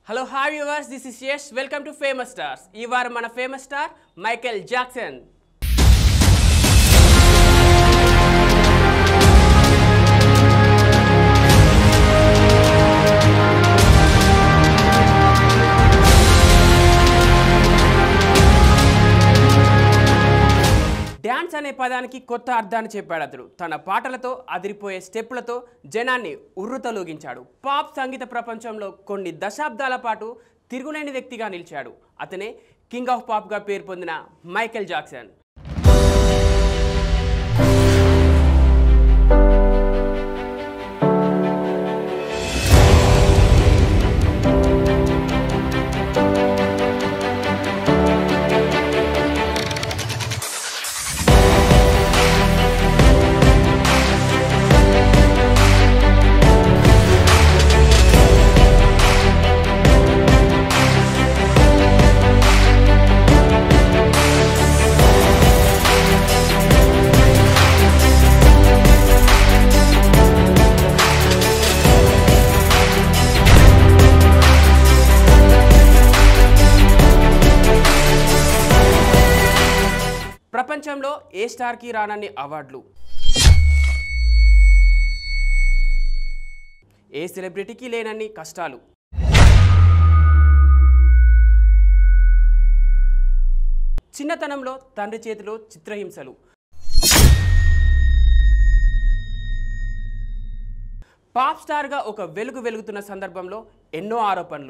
hello hi viewers this is Yash welcome to famous stars ఈ వారం మన famous star Michael Jackson dance అనే పదానికి కొత్త అర్థాన్ని చెప్పాడు అతడు తన పాటలతో అదిరిపోయే స్టెప్పులతో జనాన్ని ఉర్రుతలూగించాడు పాప్ సంగీత ప్రపంచంలో కొన్ని దశాబ్దాల పాటు తిరుగులేని వ్యక్తిగా నిలిచాడు అతనే కింగ్ ఆఫ్ పాప్గా పేరు పొందిన మైకేల్ జాక్సన్ ప్రపంచంలో ఏ స్టార్కి రానన్ని అవార్డులు ఏ సెలబ్రిటీకి లేనన్ని కష్టాలు చిన్నతనంలో తండ్రి చేతిలో చిత్రహింసలు పాప్ స్టార్గా ఒక వెలుగు వెలుగుతున్న సందర్భంలో ఎన్నో ఆరోపణలు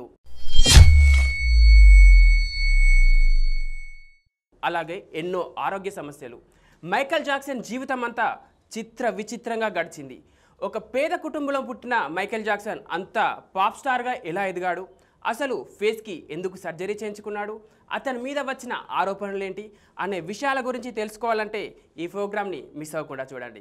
అలాగే ఎన్నో ఆరోగ్య సమస్యలు మైకేల్ జాక్సన్ జీవితం అంతా చిత్ర విచిత్రంగా గడిచింది ఒక పేద కుటుంబంలో పుట్టిన మైకేల్ జాక్సన్ అంత పాప్ స్టార్గా ఎలా ఎదిగాడు అసలు ఫేస్కి ఎందుకు సర్జరీ చేయించుకున్నాడు అతని మీద వచ్చిన ఆరోపణలేంటి అనే విషయాల గురించి తెలుసుకోవాలంటే ఈ ప్రోగ్రామ్ని మిస్ అవ్వకుండా చూడండి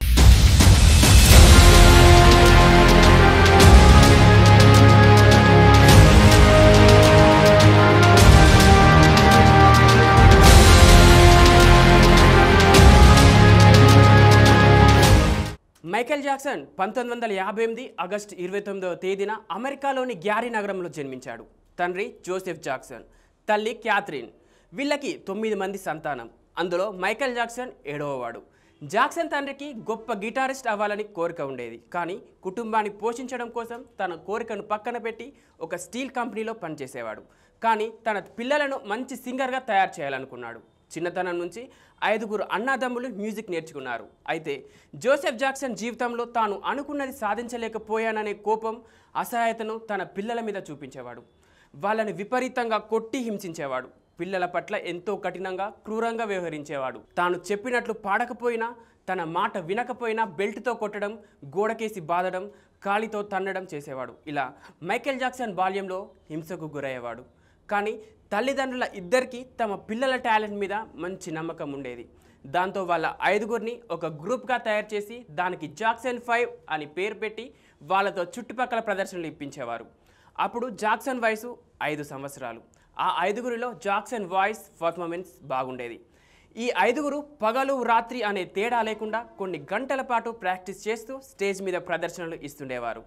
మైకేల్ జాక్సన్ పంతొమ్మిది వందల యాభై ఎనిమిది ఆగస్టు ఇరవై తొమ్మిదవ తేదీన అమెరికాలోని గ్యారీ నగరంలో జన్మించాడు తండ్రి జోసెఫ్ జాక్సన్ తల్లి క్యాథరిన్ వీళ్ళకి తొమ్మిది మంది సంతానం అందులో మైకేల్ జాక్సన్ ఏడవవాడు జాక్సన్ తండ్రికి గొప్ప గిటారిస్ట్ అవ్వాలని కోరిక ఉండేది కానీ కుటుంబాన్ని పోషించడం కోసం తన కోరికను పక్కన పెట్టి ఒక స్టీల్ కంపెనీలో పనిచేసేవాడు కానీ తన పిల్లలను మంచి సింగర్గా తయారు చేయాలనుకున్నాడు చిన్నతనం నుంచి ఐదుగురు అన్నదమ్ములు మ్యూజిక్ నేర్చుకున్నారు అయితే జోసెఫ్ జాక్సన్ జీవితంలో తాను అనుకున్నది సాధించలేకపోయాననే కోపం అసహాయతను తన పిల్లల మీద చూపించేవాడు వాళ్ళని విపరీతంగా కొట్టి హింసించేవాడు పిల్లల పట్ల ఎంతో కఠినంగా క్రూరంగా వ్యవహరించేవాడు తాను చెప్పినట్లు పాడకపోయినా తన మాట వినకపోయినా బెల్ట్తో కొట్టడం గోడకేసి బాదడం కాలితో తన్నడం చేసేవాడు ఇలా మైకేల్ జాక్సన్ బాల్యంలో హింసకు గురయ్యేవాడు కానీ తల్లిదండ్రుల ఇద్దరికీ తమ పిల్లల టాలెంట్ మీద మంచి నమ్మకం ఉండేది దాంతో వాళ్ళ ఐదుగురిని ఒక గ్రూప్గా తయారు చేసి దానికి జాక్సన్ ఫైవ్ అని పేరు పెట్టి వాళ్ళతో చుట్టుపక్కల ప్రదర్శనలు ఇప్పించేవారు అప్పుడు జాక్సన్ వయసు ఐదు సంవత్సరాలు ఆ ఐదుగురిలో జాక్సన్ వాయిస్ పర్ఫార్మెన్స్ బాగుండేది ఈ ఐదుగురు పగలు రాత్రి అనే తేడా లేకుండా కొన్ని గంటల పాటు ప్రాక్టీస్ చేస్తూ స్టేజ్ మీద ప్రదర్శనలు ఇస్తుండేవారు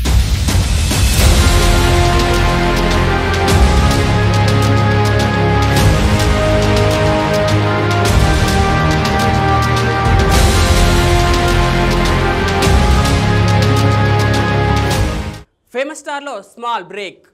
ఫేమస్ స్టార్లో small break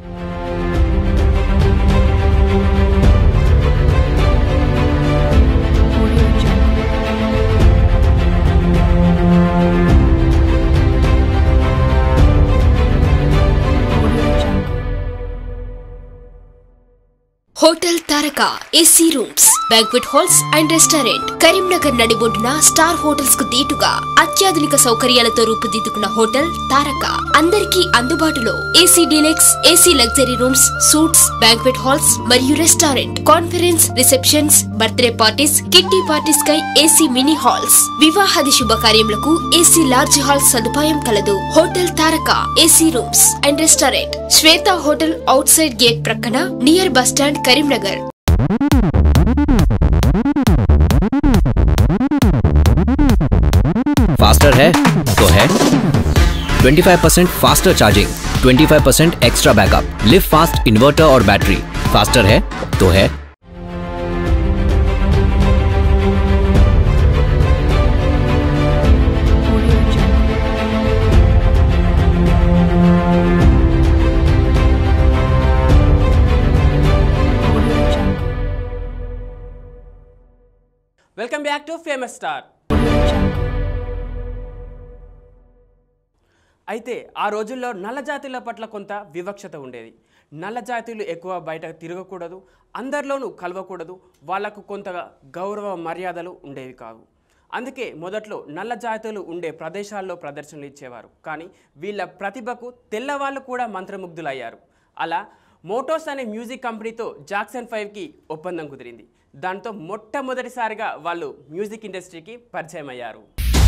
hotel Taraka AC rooms banquet halls and restaurant Karimnagar నడిబొడ్డున స్టార్ హోటల్స్ కు దీటుగా అత్యాధునిక సౌకర్యాలతో రూపుదిద్దుకున్న హోటల్ తారక అందరికీ అందుబాటులో AC deluxe AC luxury rooms suites banquet halls మరియు restaurant conference receptions birthday parties kitty parties కై ఏసీ మినీ హాల్స్ వివాహాది శుభకార్యములకు ఏసీ లార్జ్ హాల్ సదుపాయం కలదు hotel Taraka AC rooms and restaurant Swetha hotel outside gate ప్రక్కన near bus stand Karimnagar faster है तो है 25% faster charging 25% extra backup Livfast inverter और बैटरी फास्टर है तो है welcome back to famous star అయితే ఆ రోజుల్లో నల్ల జాతీయుల పట్ల కొంత వివక్షత ఉండేది నల్ల జాతీయులు ఎక్కువ బయట తిరగకూడదు అందరిలోనూ కలవకూడదు వాళ్లకు కొంత గౌరవ మర్యాదలు ఉండేవి కావు అందుకే మొదట్లో నల్ల జాతీయులు ఉండే ప్రదేశాల్లో ప్రదర్శనలు ఇచ్చేవారు కానీ వీళ్ళ ప్రతిభకు తెల్లవాళ్ళు కూడా మంత్రముగ్ధులయ్యారు అలా మోటోస్ అనే మ్యూజిక్ కంపెనీతో జాక్సన్ ఫైవ్కి ఒప్పందం కుదిరింది దాంతో మొట్టమొదటిసారిగా వాళ్ళు మ్యూజిక్ ఇండస్ట్రీకి పరిచయం అయ్యారు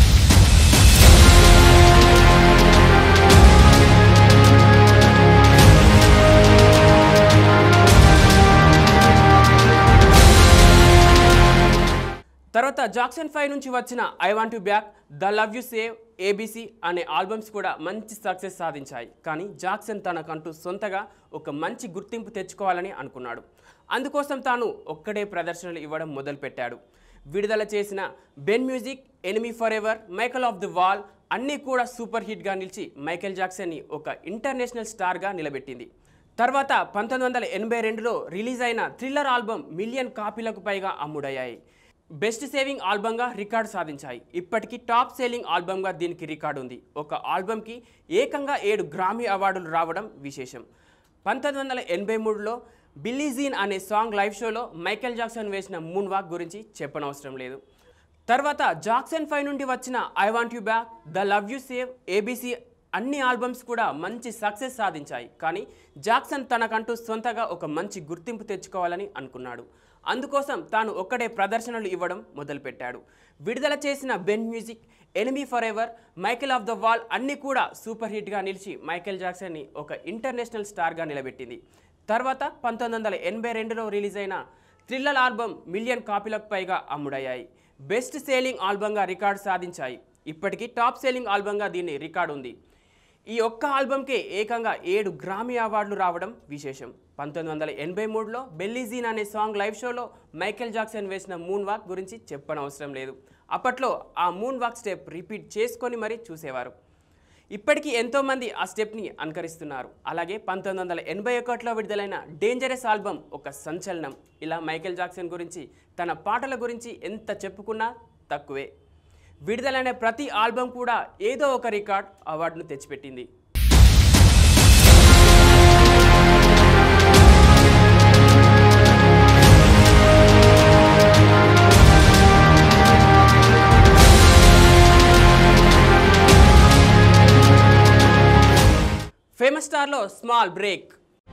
తర్వాత జాక్సన్ ఫైవ్ నుంచి వచ్చిన I want to back the love you save ABC అనే ఆల్బమ్స్ కూడా మంచి సక్సెస్ సాధించాయి కానీ జాక్సన్ తనకంటూ సొంతగా ఒక మంచి గుర్తింపు తెచ్చుకోవాలని అనుకున్నాడు అందుకోసం తాను ఒక్కడే ప్రదర్శనలు ఇవ్వడం మొదలుపెట్టాడు విడుదల చేసిన Ben music enemy forever Michael off the wall అన్నీ కూడా సూపర్ హిట్గా నిలిచి మైకేల్ జాక్సన్ని ఒక ఇంటర్నేషనల్ స్టార్గా నిలబెట్టింది తర్వాత పంతొమ్మిది వందల ఎనభై రెండులో రిలీజ్ అయిన థ్రిల్లర్ ఆల్బమ్ మిలియన్ కాపీలకు పైగా అమ్ముడయ్యాయి బెస్ట్ సేవింగ్ ఆల్బమ్గా రికార్డు సాధించాయి ఇప్పటికీ టాప్ సేలింగ్ ఆల్బమ్గా దీనికి రికార్డు ఉంది ఒక ఆల్బమ్కి ఏకంగా ఏడు గ్రామీ అవార్డులు రావడం విశేషం పంతొమ్మిది వందల ఎనభై మూడులో బిల్లీజీన్ అనే సాంగ్ లైవ్ షోలో మైకేల్ జాక్సన్ వేసిన మూన్ వాక్ గురించి చెప్పనవసరం లేదు తర్వాత జాక్సన్ ఫైవ్ నుండి వచ్చిన I want you back the love you save ABC అన్ని ఆల్బమ్స్ కూడా మంచి సక్సెస్ సాధించాయి కానీ జాక్సన్ తనకంటూ సొంతగా ఒక మంచి గుర్తింపు తెచ్చుకోవాలని అనుకున్నాడు అందుకోసం తాను ఒక్కడే ప్రదర్శనలు ఇవ్వడం మొదలుపెట్టాడు విడుదల చేసిన Ben music enemy forever Michael off the wall అన్నీ కూడా సూపర్ హిట్గా నిలిచి మైకేల్ జాక్సన్ని ఒక ఇంటర్నేషనల్ స్టార్గా నిలబెట్టింది తర్వాత పంతొమ్మిది వందల ఎనభై రెండులో రిలీజ్ అయిన థ్రిల్లర్ ఆల్బమ్ మిలియన్ కాపీలకు పైగా అమ్ముడయ్యాయి బెస్ట్ సేలింగ్ ఆల్బమ్గా రికార్డు సాధించాయి ఇప్పటికీ టాప్ సేలింగ్ ఆల్బమ్గా దీన్ని రికార్డు ఉంది ఈ ఒక్క ఆల్బమ్కే ఏకంగా ఏడు గ్రామీ అవార్డులు రావడం విశేషం పంతొమ్మిది వందల ఎనభై మూడులో బెల్లీజీన్ అనే సాంగ్ లైవ్ షోలో మైకేల్ జాక్సన్ వేసిన మూన్ వాక్ గురించి చెప్పనవసరం లేదు అప్పట్లో ఆ మూన్ వాక్ స్టెప్ రిపీట్ చేసుకొని మరీ చూసేవారు ఇప్పటికీ ఎంతోమంది ఆ స్టెప్ని అనుకరిస్తున్నారు అలాగే పంతొమ్మిది వందల ఎనభై ఒకటిలో విడుదలైన డేంజరస్ ఆల్బమ్ ఒక సంచలనం ఇలా మైకేల్ జాక్సన్ గురించి తన పాటల గురించి ఎంత చెప్పుకున్నా తక్కువే విడుదలైన ప్రతి ఆల్బమ్ కూడా ఏదో ఒక రికార్డ్ అవార్డును తెచ్చిపెట్టింది ఫేమస్ స్టార్లో స్మాల్ బ్రేక్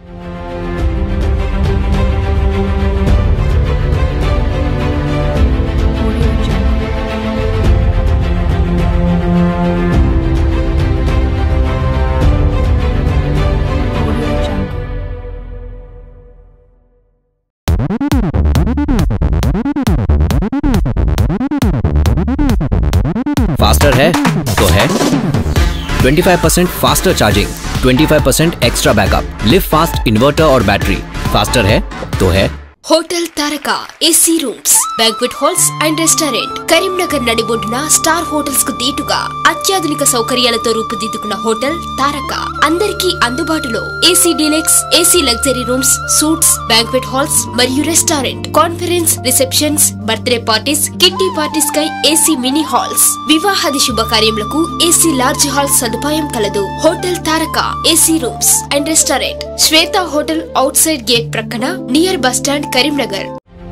फास्टर है तो है 25% faster charging 25% extra backup Livfast inverter और बैटरी फास्टर है तो है hotel Taraka AC rooms banquet halls and restaurant Karimnagar నడిబొడ్డున స్టార్ హోటల్స్ కు దీటుగా అత్యాధునిక సౌకర్యాలతో రూపుదిద్దుకున్న హోటల్ తారక అందరికీ అందుబాటులో AC deluxe AC luxury rooms suites banquet halls మరియు restaurant conference receptions birthday parties kitty parties కై ఏసీ మినీ హాల్స్ వివాహాది శుభకార్యములకు ఏసీ లార్జ్ హాల్ సదుపాయం కలదు hotel Taraka AC rooms and restaurant Swetha hotel outside gate ప్రక్కన near bus stand Karimnagar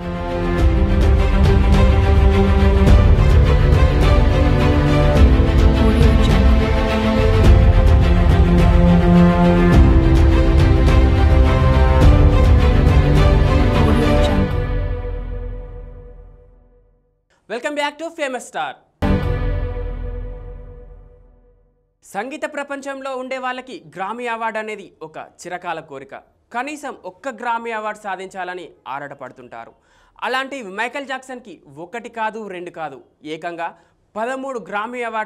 welcome back to famous star సంగీత ప్రపంచంలో ఉండే వాళ్ళకి గ్రామీ అవార్డు అనేది ఒక చిరకాల కోరిక కనీసం ఒక్క గ్రామీ అవార్డు సాధించాలని ఆరాటపడుతుంటారు అలాంటి మైకేల్ జాక్సన్కి ఒకటి కాదు రెండు కాదు ఏకంగా పదమూడు గ్రామీ అవార్డులు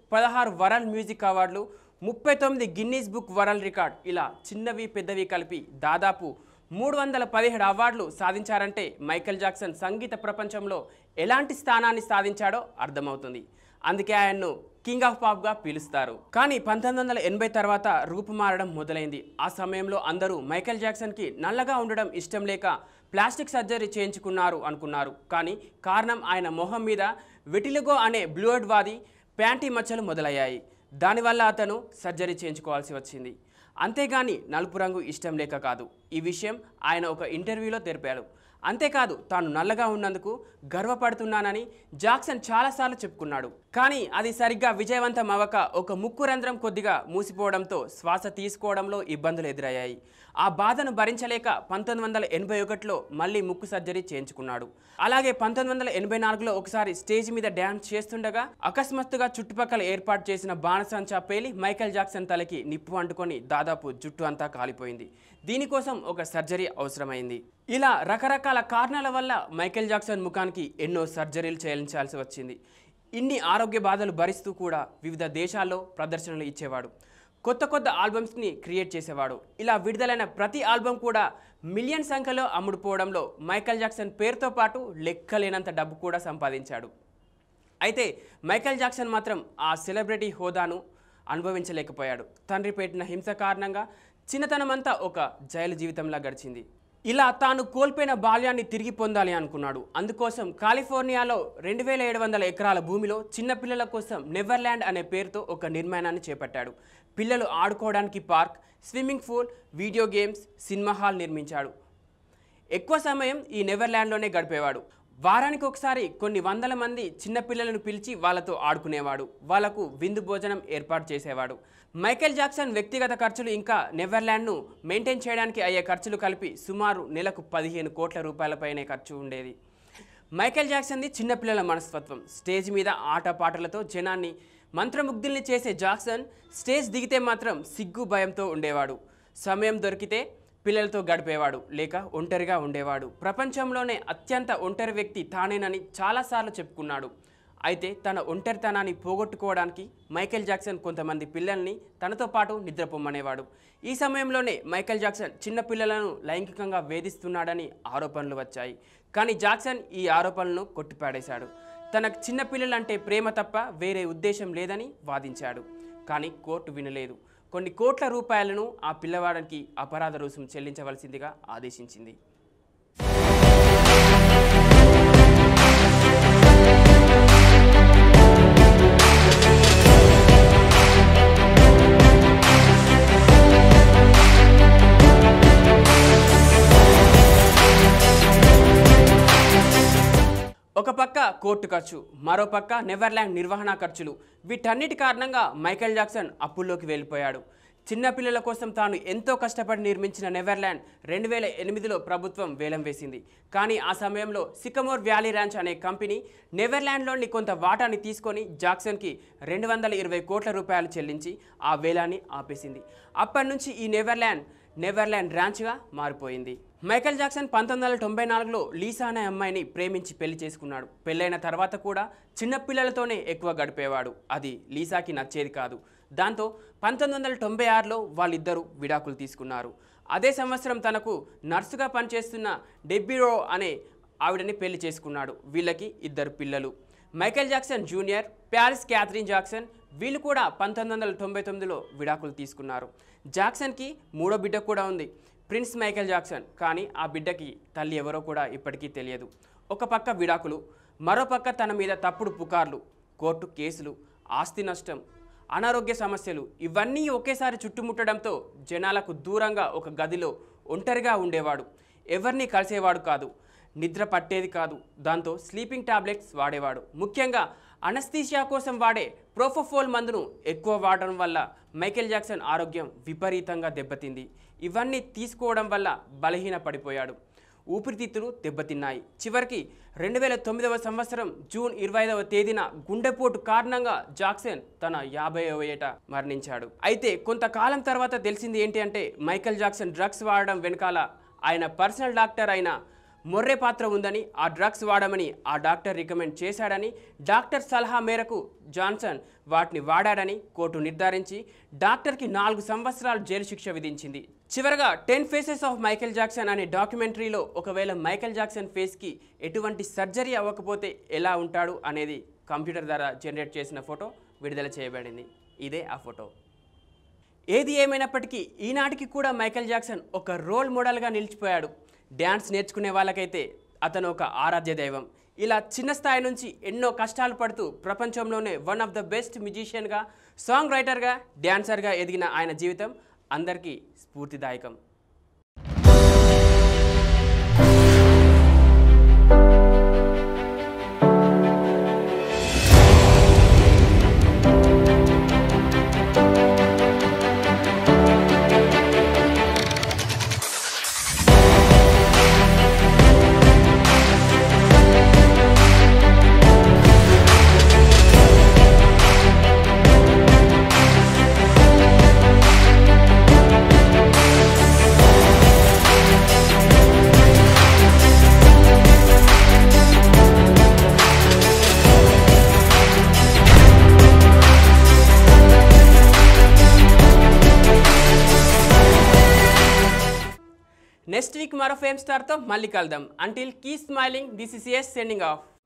పదహారు వరల్డ్ మ్యూజిక్ అవార్డులు ముప్పై తొమ్మిది గిన్నీస్ బుక్ వరల్డ్ రికార్డ్ ఇలా చిన్నవి పెద్దవి కలిపి దాదాపు మూడు వందల పదిహేడు అవార్డులు సాధించారంటే మైకేల్ జాక్సన్ సంగీత ప్రపంచంలో ఎలాంటి స్థానాన్ని సాధించాడో అర్థమవుతుంది అందుకే ఆయన్ను కింగ్ ఆఫ్ పాప్గా పిలుస్తారు కానీ పంతొమ్మిది వందల ఎనభై తర్వాత రూపుమారడం మొదలైంది ఆ సమయంలో అందరూ మైకేల్ జాక్సన్కి నల్లగా ఉండడం ఇష్టం లేక ప్లాస్టిక్ సర్జరీ చేయించుకున్నారు అనుకున్నారు కానీ కారణం ఆయన మొహం మీద వెటిలిగో అనే బ్లూయిడ్ వాది ప్యాంటీ మచ్చలు మొదలయ్యాయి దానివల్ల అతను సర్జరీ చేయించుకోవాల్సి వచ్చింది అంతేగాని నలుపు రంగు ఇష్టం లేక కాదు ఈ విషయం ఆయన ఒక ఇంటర్వ్యూలో తెలిపాడు అంతేకాదు తాను నల్లగా ఉన్నందుకు గర్వపడుతున్నానని జాక్సన్ చాలాసార్లు చెప్పుకున్నాడు కానీ అది సరిగ్గా విజయవంతం అవ్వక ఒక ముక్కు రంధ్రం కొద్దిగా మూసిపోవడంతో శ్వాస తీసుకోవడంలో ఇబ్బందులు ఎదురయ్యాయి ఆ బాధను భరించలేక పంతొమ్మిది వందల ఎనభై ఒకటిలో మళ్ళీ ముక్కు సర్జరీ చేయించుకున్నాడు అలాగే పంతొమ్మిది వందల ఎనభై నాలుగులో ఒకసారి స్టేజ్ మీద డ్యాన్స్ చేస్తుండగా అకస్మాత్తుగా చుట్టుపక్కల ఏర్పాటు చేసిన బాణసంచా పేలి మైకేల్ జాక్సన్ తలకి నిప్పు అంటుకొని దాదాపు జుట్టు అంతా కాలిపోయింది దీనికోసం ఒక సర్జరీ అవసరమైంది ఇలా రకరకాల కారణాల వల్ల మైకేల్ జాక్సన్ ముఖానికి ఎన్నో సర్జరీలు చేయించాల్సి వచ్చింది ఇన్ని ఆరోగ్య బాధలు భరిస్తూ కూడా వివిధ దేశాల్లో ప్రదర్శనలు ఇచ్చేవాడు కొత్త కొత్త ఆల్బమ్స్ని క్రియేట్ చేసేవాడు ఇలా విడుదలైన ప్రతి ఆల్బమ్ కూడా మిలియన్ సంఖ్యలో అమ్ముడుపోవడంలో మైకేల్ జాక్సన్ పేరుతో పాటు లెక్కలేనంత డబ్బు కూడా సంపాదించాడు అయితే మైకేల్ జాక్సన్ మాత్రం ఆ సెలబ్రిటీ హోదాను అనుభవించలేకపోయాడు తండ్రి పెట్టిన హింస కారణంగా చిన్నతనమంతా ఒక జైలు జీవితంలా గడిచింది ఇలా తాను కోల్పోయిన బాల్యాన్ని తిరిగి పొందాలి అనుకున్నాడు అందుకోసం కాలిఫోర్నియాలో రెండు వేల ఏడు వందల ఎకరాల భూమిలో చిన్నపిల్లల కోసం నెవర్ల్యాండ్ అనే పేరుతో ఒక నిర్మాణాన్ని చేపట్టాడు పిల్లలు ఆడుకోవడానికి park swimming pool video games cinema hall నిర్మించాడు ఎక్కువ సమయం ఈ నెవర్ల్యాండ్లోనే గడిపేవాడు వారానికి ఒకసారి కొన్ని వందల మంది చిన్నపిల్లలను పిలిచి వాళ్ళతో ఆడుకునేవాడు వాళ్లకు విందు భోజనం ఏర్పాటు చేసేవాడు మైకేల్ జాక్సన్ వ్యక్తిగత ఖర్చులు ఇంకా నెవర్ల్యాండ్ను మెయింటైన్ చేయడానికి అయ్యే ఖర్చులు కలిపి సుమారు నెలకు పదిహేను కోట్ల రూపాయలపైనే ఖర్చు ఉండేది మైకేల్ జాక్సన్ది చిన్నపిల్లల మనస్తత్వం స్టేజ్ మీద ఆటపాటలతో జనాన్ని మంత్రముగ్ధుల్ని చేసే జాక్సన్ స్టేజ్ దిగితే మాత్రం సిగ్గు భయంతో ఉండేవాడు సమయం దొరికితే పిల్లలతో గడిపేవాడు లేక ఒంటరిగా ఉండేవాడు ప్రపంచంలోనే అత్యంత ఒంటరి వ్యక్తి తానేనని చాలాసార్లు చెప్పుకున్నాడు అయితే తన ఒంటరితనాన్ని పోగొట్టుకోవడానికి మైకేల్ జాక్సన్ కొంతమంది పిల్లల్ని తనతో పాటు నిద్రపోమ్మనేవాడు ఈ సమయంలోనే మైకేల్ జాక్సన్ చిన్న పిల్లలను లైంగికంగా వేధిస్తున్నాడని ఆరోపణలు వచ్చాయి కానీ జాక్సన్ ఈ ఆరోపణలను కొట్టిపాడేశాడు తనకు చిన్న పిల్లలంటే ప్రేమ తప్ప వేరే ఉద్దేశం లేదని వాదించాడు కానీ కోర్టు వినలేదు కొన్ని కోట్ల రూపాయలను ఆ పిల్లవాడికి అపరాధ రుసుము చెల్లించవలసిందిగా ఆదేశించింది ఒక పక్క కోర్టు ఖర్చు మరో పక్క నెవర్ల్యాండ్ నిర్వహణ ఖర్చులు వీటన్నిటి కారణంగా మైకేల్ జాక్సన్ అప్పుల్లోకి వెళ్ళిపోయాడు చిన్నపిల్లల కోసం తాను ఎంతో కష్టపడి నిర్మించిన నెవర్ల్యాండ్ రెండు వేల ఎనిమిదిలో ప్రభుత్వం వేలం వేసింది కానీ ఆ సమయంలో సికమోర్ వ్యాలీ ర్యాంచ్ అనే కంపెనీ నెవర్ల్యాండ్లోని కొంత వాటాని తీసుకొని జాక్సన్కి రెండు వందల ఇరవై కోట్ల రూపాయలు చెల్లించి ఆ వేలాన్ని ఆపేసింది అప్పటి నుంచి ఈ నెవర్ల్యాండ్ నెవర్ల్యాండ్ ర్యాంచ్గా మారిపోయింది మైకేల్ జాక్సన్ పంతొమ్మిది వందల తొంభై నాలుగులో లీసా అనే అమ్మాయిని ప్రేమించి పెళ్లి చేసుకున్నాడు పెళ్ళైన తర్వాత కూడా చిన్నపిల్లలతోనే ఎక్కువ గడిపేవాడు అది లీసాకి నచ్చేది కాదు దాంతో పంతొమ్మిది వందల తొంభై ఆరులో వాళ్ళిద్దరూ విడాకులు తీసుకున్నారు అదే సంవత్సరం తనకు నర్సుగా పనిచేస్తున్న డెబ్బిరో అనే ఆవిడని పెళ్లి చేసుకున్నాడు వీళ్ళకి ఇద్దరు పిల్లలు Michael Jackson junior Paris Katherine Jackson వీళ్ళు కూడా పంతొమ్మిది వందల తొంభై తొమ్మిదిలో విడాకులు తీసుకున్నారు జాక్సన్కి మూడో బిడ్డ కూడా ఉంది ప్రిన్స్ మైకేల్ జాక్సన్ కానీ ఆ బిడ్డకి తల్లి ఎవరో కూడా ఇప్పటికీ తెలియదు ఒక పక్క విడాకులు మరో పక్క తన మీద తప్పుడు పుకార్లు కోర్టు కేసులు ఆస్తి నష్టం అనారోగ్య సమస్యలు ఇవన్నీ ఒకేసారి చుట్టుముట్టడంతో జనాలకు దూరంగా ఒక గదిలో ఒంటరిగా ఉండేవాడు ఎవరిని కలిసేవాడు కాదు నిద్ర పట్టేది కాదు దాంతో స్లీపింగ్ టాబ్లెట్స్ వాడేవాడు ముఖ్యంగా అనస్థీషియా కోసం వాడే ప్రోఫోఫోల్ మందును ఎక్కువ వాడడం వల్ల మైకేల్ జాక్సన్ ఆరోగ్యం విపరీతంగా దెబ్బతింది ఇవన్నీ తీసుకోవడం వల్ల బలహీన పడిపోయాడు ఊపిరితిత్తులు దెబ్బతిన్నాయి చివరికి రెండు వేల తొమ్మిదవ సంవత్సరం జూన్ ఇరవై ఐదవ తేదీన గుండెపోటు కారణంగా జాక్సన్ తన యాభైవ ఏట మరణించాడు అయితే కొంతకాలం తర్వాత తెలిసింది ఏంటి అంటే మైకేల్ జాక్సన్ డ్రగ్స్ వాడడం వెనకాల ఆయన పర్సనల్ డాక్టర్ అయిన మొర్రే పాత్ర ఉందని ఆ డ్రగ్స్ వాడమని ఆ డాక్టర్ రికమెండ్ చేశాడని డాక్టర్ సలహా మేరకు జాన్సన్ వాటిని వాడాడని కోర్టు నిర్ధారించి డాక్టర్కి నాలుగు సంవత్సరాలు జైలు శిక్ష విధించింది చివరగా ten faces of Michael Jackson అనే డాక్యుమెంటరీలో ఒకవేళ మైకేల్ జాక్సన్ ఫేస్కి ఎటువంటి సర్జరీ అవ్వకపోతే ఎలా ఉంటాడు అనేది కంప్యూటర్ ద్వారా జనరేట్ చేసిన ఫోటో విడుదల చేయబడింది ఇదే ఆ ఫోటో ఏది ఏమైనప్పటికీ ఈనాటికి కూడా మైకేల్ జాక్సన్ ఒక రోల్ మోడల్గా నిలిచిపోయాడు డ్యాన్స్ నేర్చుకునే వాళ్ళకైతే అతను ఒక ఆరాధ్య దైవం ఇలా చిన్న స్థాయి నుంచి ఎన్నో కష్టాలు పడుతూ ప్రపంచంలోనే వన్ ఆఫ్ ద బెస్ట్ మ్యూజిషియన్గా సాంగ్ రైటర్గా డ్యాన్సర్గా ఎదిగిన ఆయన జీవితం అందరికీ స్ఫూర్తిదాయకం నెక్స్ట్ వీక్ మరో ఫేమ్ స్టార్తో మళ్ళీ కలుద్దాం until keep smiling this is S sending of